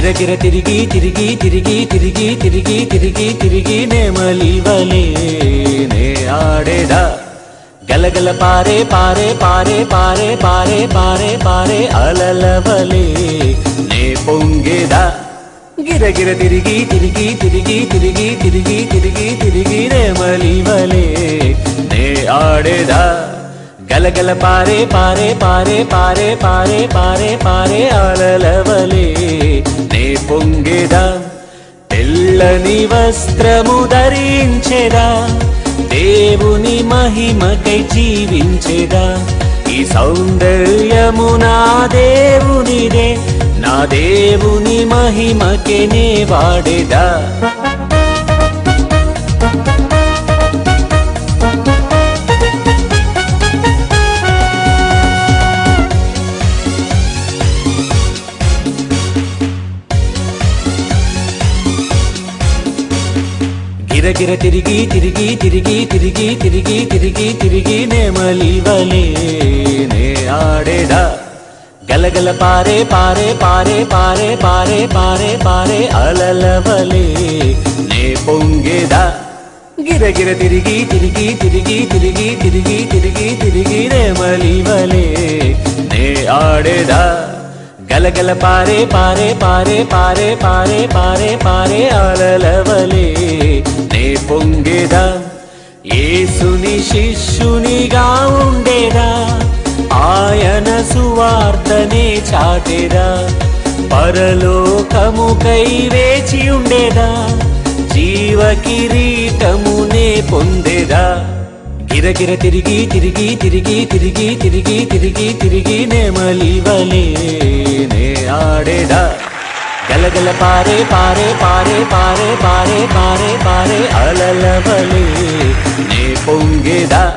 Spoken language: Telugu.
గిరగిర తిరిగి తిరిగి తిరిగి తిరిగి తిరిగి తిరిగి తిరిగి నెమలివలే నే ఆడేదా గలగల పారే పారే పారే పారే పారే పారే పారే అలలవలే నే పొంగేదా గిరగిర తిరిగి తిరిగి తిరిగి తిరిగి తిరిగి తిరిగి తిరిగి నెమలివలే నే ఆడేదా గలగల పారే పారే పారే పారే పారే పారే పారే అలలవలే నే పొంగేదా తెల్లని వస్త్రము ధరించెదా దేవుని మహిమకై జీవించెదా ఈ సౌందర్యము నా దేవునిదే నా దేవుని మహిమకే నే వాడేదా గిరగిర తిరిగి తిరిగి తిరిగి తిరిగి తిరిగి తిరిగి తిరిగి నెమలివలే నే ఆడేదా గలగల పారే పారే పారే పారే పారే పారే పారే అలలవలే నే పొంగేదా గిరగిర తిరిగి తిరిగి తిరిగి తిరిగి తిరిగి తిరిగి తిరిగి నెమలివలే నే ఆడేదా గలగల పారే పారే పారే పారే పారే పారే పారే అలలవలే నే పొంగేదా ఏసుని శిష్యునిగా ఉండేదా ఆయన సువార్తనే చాటేదా పరలోకముకై వేచి ఉండేదా జీవ కిరీటమునే పొందేదా గిరగిర తిరిగి తిరిగి తిరిగి తిరిగి తిరిగి తిరిగి తిరిగి నెమలివలే నే ఆడేదా గలగల పారే పారే పారే పారే పారే పారే పారే అలలవలే నే పొంగేదా